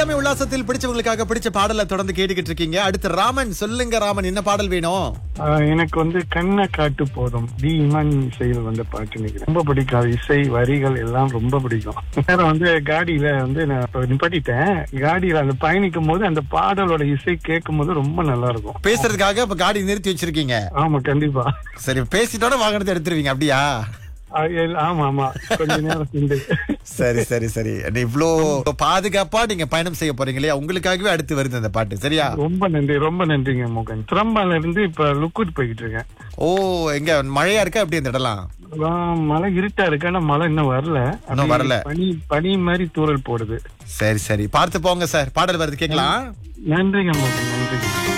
இளமை உல்லாசத்தில் பிடிச்சவங்களுக்காக பிடிச்ச பாடலை தொடர்ந்து கேட்டுக்கிட்டு இருக்கீங்க அடுத்து ராமன் சொல்லுங்க ராமன் என்ன பாடல் வேணும் ஆஹ் எனக்கு வந்து கண்ணை காட்டு போதும் டி இமான் இசையில் வந்த பாட்டு எனக்கு ரொம்ப பிடிக்கும் அது இசை வரிகள் எல்லாம் ரொம்ப பிடிக்கும் வேற வந்து காடியில வந்து நான் இப்ப நிப்பாட்டிட்டேன் காடியில அந்த பயணிக்கும் போது அந்த பாடலோட இசை கேட்கும் போது ரொம்ப நல்லா இருக்கும் பேசுறதுக்காக இப்ப காடி நிறுத்தி வச்சிருக்கீங்க ஆமா கண்டிப்பா சரி பேசிட்டோட வாகனத்தை எடுத்துருவீங்க அப்படியா ஆஹ் எல்- ஆமா ஆமா கொஞ்ச நேரம் சென்று சரி சரி சரி இவ்ளோ பாதுகாப்பா நீங்க பயணம் செய்ய போறீங்க இல்லையா உங்களுக்காகவே அடுத்து வருது அந்த பாட்டு சரியா ரொம்ப நன்றி ரொம்ப நன்றிங்க மோகன் திரம்பால இருந்து இப்ப லுக்கூட் போய்கிட்டு இருக்கேன் ஓ எங்க மழையா இருக்கா அப்படி இந்த இடம்லாம் ஆஹ் மழை இருட்டா இருக்கு ஆனா மழை இன்னும் வரல இன்னும் வரல. பனி பனி மாதிரி தூறல் போடுது சரி சரி பார்த்து போங்க சார் பாடல் வருது கேக்கலாம் நன்றிங்க மோகன் நன்றி